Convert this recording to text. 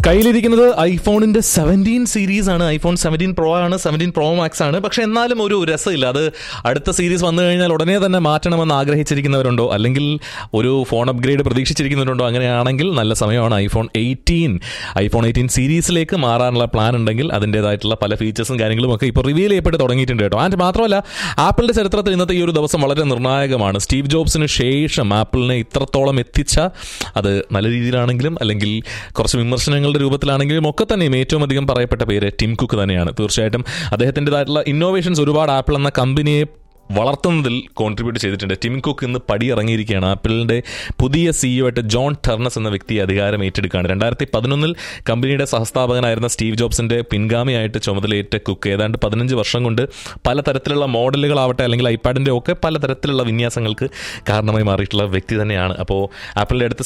കയ്യിലിരിക്കുന്നത് ഐഫോണിന്റെ seventeen series ആണ് iPhone seventeen pro ആണ് സെവൻറ്റീൻ പ്രോ മാക്സ് ആണ് പക്ഷെ എന്നാലും ഒരു രസമില്ല അത് അടുത്ത സീരീസ് വന്നു കഴിഞ്ഞാൽ ഉടനെ തന്നെ മാറ്റണമെന്ന് ആഗ്രഹിച്ചിരിക്കുന്നവരുണ്ടോ അല്ലെങ്കിൽ ഒരു ഫോൺ അപ്ഗ്രേഡ് പ്രതീക്ഷിച്ചിരിക്കുന്നവരുണ്ടോ അങ്ങനെയാണെങ്കിൽ നല്ല സമയമാണ് ഐഫോൺ എയ്റ്റീൻ ഐഫോൺ എയ്റ്റീൻ സീരീസിലേക്ക് മാറാനുള്ള പ്ലാൻ ഉണ്ടെങ്കിൽ അതിൻ്റെതായിട്ടുള്ള പല ഫീച്ചേഴ്സും കാര്യങ്ങളും ഒക്കെ ഇപ്പോൾ റിവീൽ ചെയ്യപ്പെട്ട് തുടങ്ങിയിട്ടുണ്ട് കേട്ടോ ആൻഡ് മാത്രമല്ല ആപ്പിളിന്റെ ചരിത്രത്തിൽ ഇന്നത്തെ ഈ ഒരു ദിവസം വളരെ നിർണായകമാണ് സ്റ്റീവ് ജോബ്സിന് ശേഷം ആപ്പിളിനെ ഇത്രത്തോളം എത്തിച്ച അത് നല്ല രീതിയിലാണെങ്കിലും അല്ലെങ്കിൽ കുറച്ച് വിമർശനങ്ങളുടെ രൂപത്തിലാണെങ്കിലും ഒക്കെ തന്നെയും ഏറ്റവും അധികം പറയപ്പെട്ട പേര് ടിം കുക്ക് തന്നെയാണ് തീർച്ചയായിട്ടും അദ്ദേഹത്തിൻ്റെതായിട്ടുള്ള ഇന്നോവേഷൻസ് ഒരുപാട് ആപ്പിൾ എന്ന കമ്പനിയെ വളർത്തുന്നതിൽ കോൺട്രിബ്യൂട്ട് ചെയ്തിട്ടുണ്ട് ടിം കുക്ക് ഇന്ന് പടിയിറങ്ങിയിരിക്കുകയാണ് ആപ്പിളിന്റെ പുതിയ സിഇഒ ആയിട്ട് ജോൺ ടെർണസ് എന്ന വ്യക്തി അധികാരം ഏറ്റെടുക്കുകയാണ് രണ്ടായിരത്തി പതിനൊന്നിൽ കമ്പനിയുടെ സഹസ്ഥാപകനായിരുന്ന സ്റ്റീവ് ജോബ്സിന്റെ പിൻഗാമിയായിട്ട് ചുമതലയേറ്റ കുക്ക് ഏതാണ്ട് പതിനഞ്ച് വർഷം കൊണ്ട് പലതരത്തിലുള്ള മോഡലുകളാവട്ടെ അല്ലെങ്കിൽ ഐപാഡിന്റെ ഒക്കെ പലതരത്തിലുള്ള വിന്യാസങ്ങൾക്ക് കാരണമായി മാറിയിട്ടുള്ള വ്യക്തി തന്നെയാണ് അപ്പോൾ ആപ്പിളിന്റെ അടുത്ത